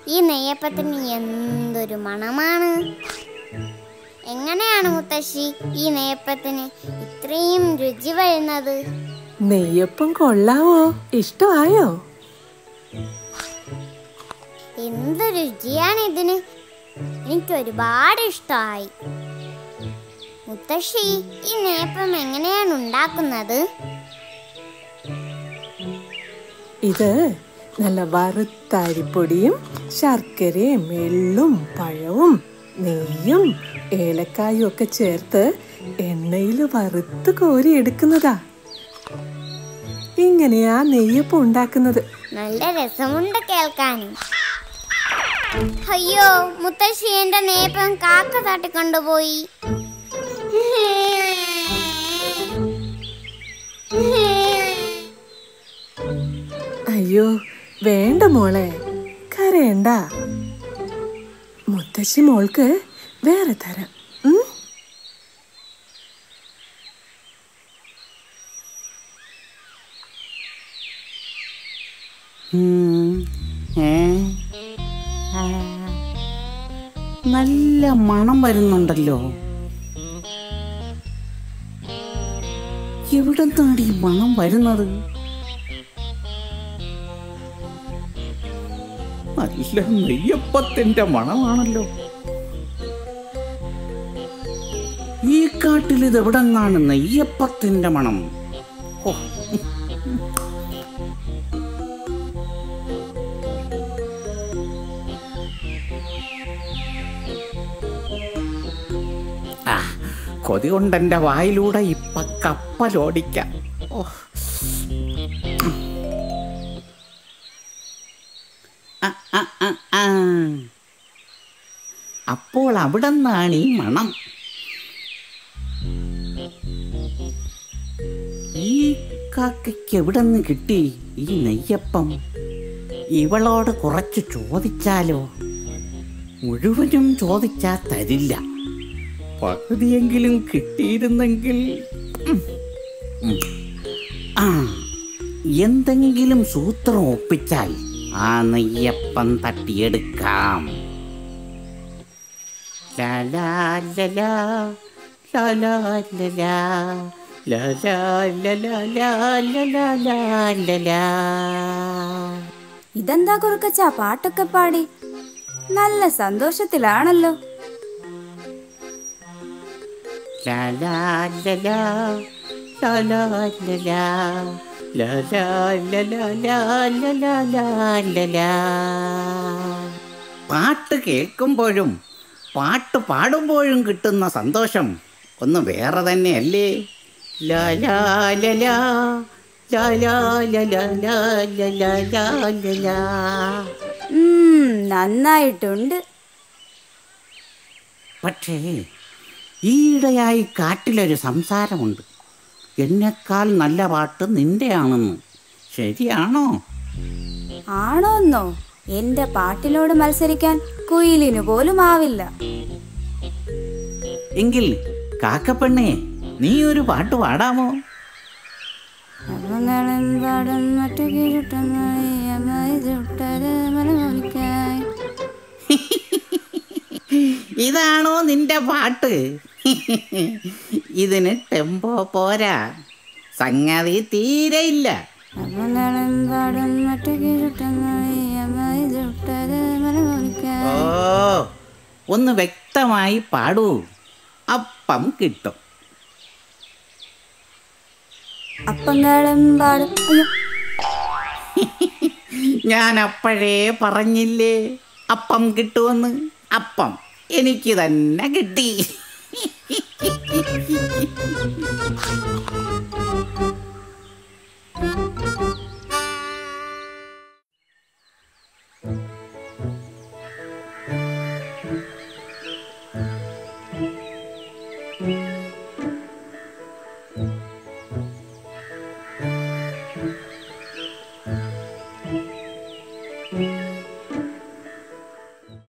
ഈ നെയ്യപ്പത്തിന് എന്തൊരു മണമാണ് എങ്ങനെയാണ് മുത്തശ്ശി ഈ നെയ്യപ്പത്തിന് ഇത്രയും രുചി വരുന്നത് നെയ്യപ്പം കൊള്ളാവോ ഇഷ്ടമായോ എന്ത് രുചിയാണ് ഇതിന് എനിക്ക് ഒരുപാട് ഇഷ്ടമായി മുത്തശ്ശി ഈ നെയ്യപ്പം എങ്ങനെയാണ് ഉണ്ടാക്കുന്നത് ഇത് നല്ല വറുത്ത അരിപ്പൊടിയും ശർക്കരയും എള്ളും പഴവും നെയ്യും ഏലക്കായും ഒക്കെ ചേർത്ത് എണ്ണയിൽ വറുത്ത് കോരി എടുക്കുന്നതാ ഇങ്ങനെയാ നെയ്യപ്പം ഉണ്ടാക്കുന്നത് നല്ല രസമുണ്ട് കേൾക്കാനും അയ്യോ മുത്തശ്ശി എന്റെ നെയ്യപ്പം കാക്ക തട്ടിക്കൊണ്ടുപോയി അയ്യോ വേണ്ട മോളെ കരയണ്ട മുത്തശ്ശി മോൾക്ക് വേറെ തരാം ഉം? ഉം, ഏ? ആ, നല്ല മണം വരുന്നുണ്ടല്ലോ എവിടെ നിന്നാണ് ഈ മണം വരുന്നത് നല്ല നെയ്യപ്പത്തിന്റെ മണമാണല്ലോ ഈ കാട്ടിൽ ഇത് എവിടെ നിന്നാണ് നെയ്യപ്പത്തിന്റെ മണം ഓ ആ കൊതി കൊണ്ടെന്റെ വായിലൂടെ ഇപ്പൊ കപ്പലോടിക്കാം ഓ. ആ, ആ, ആ, ആ. അപ്പോൾ അവിടെ നിന്നാണ് ഈ മണം ഈ കാക്കയ്ക്ക് എവിടെ നിന്ന് കിട്ടി ഈ നെയ്യപ്പം ഇവളോട് കുറച്ച് ചോദിച്ചാലോ മുഴുവനും ചോദിച്ചാ തരില്ല പകുതിയെങ്കിലും കിട്ടിയിരുന്നെങ്കിൽ ഉം. ഉം. ആ എന്തെങ്കിലും സൂത്രം ഒപ്പിച്ചാൽ ആ നെയ്യപ്പം തട്ടിയെടുക്കാം ലാ ലാ ലാ ലാ, ലാ ലാ ലാ ലാ, ലാ ലാ ലാ ലാ ലാ, ലാ ലാ ലാ ലാ ലാ. ഇതെന്താ കുറുക്കച്ച പാട്ടൊക്കെ പാടി നല്ല സന്തോഷത്തിലാണല്ലോ ലാ ലാ ലാ ലാ, ലാ ലാ ലാ ലാ, ലാ ലാ ലാ ലാ ലാ, ലാ ലാ ലാ ലാ ലാ. പാട്ട് കേൾക്കുമ്പോഴും പാട്ട് പാടുമ്പോഴും കിട്ടുന്ന സന്തോഷം ഒന്ന് വേറെ തന്നെയല്ലേ ലാ ലാ ലാ ലാ, ലാ ലാ ലാ ലാ ലാ, ലാ ലാ ലാ ലാ ലാ. ഉം നന്നായിട്ടുണ്ട് പക്ഷേ ഈയിടെയായി കാട്ടിലൊരു സംസാരമുണ്ട് എന്നെക്കാൾ നല്ല പാട്ട് നിന്റെയാണെന്ന് ശരിയാണോ ആണോന്നോ എന്റെ പാട്ടിനോട് മത്സരിക്കാൻ കുയിലിനു പോലും ആവില്ല എങ്കിൽ കാക്കപ്പെണ്ണേ നീ ഒരു പാട്ട് പാടാമോ അവങ്ങളും പാടും മറ്റു കീഴുട്ടമായി അമ്മായി ചുട്ടത് മലമൊലിക്കായി ഇതാണോ നിന്റെ പാട്ട് ഇതിന് ടെമ്പോ പോരാ സംഗതി തീരെ ഇല്ല അവങ്ങളും പാടും മറ്റു കീഴുട്ടമായി അമ്മായി ചുട്ടത് ഓ മലമൊലിക്കായി ഒന്ന് വ്യക്തമായി പാടൂ അപ്പം കിട്ടും അപ്പങ്ങളും പാടും അയ്യോ ഞാൻ അപ്പോഴേ പറഞ്ഞില്ലേ അപ്പം കിട്ടുമെന്ന് അപ്പം എനിക്ക് തന്നെ കിട്ടി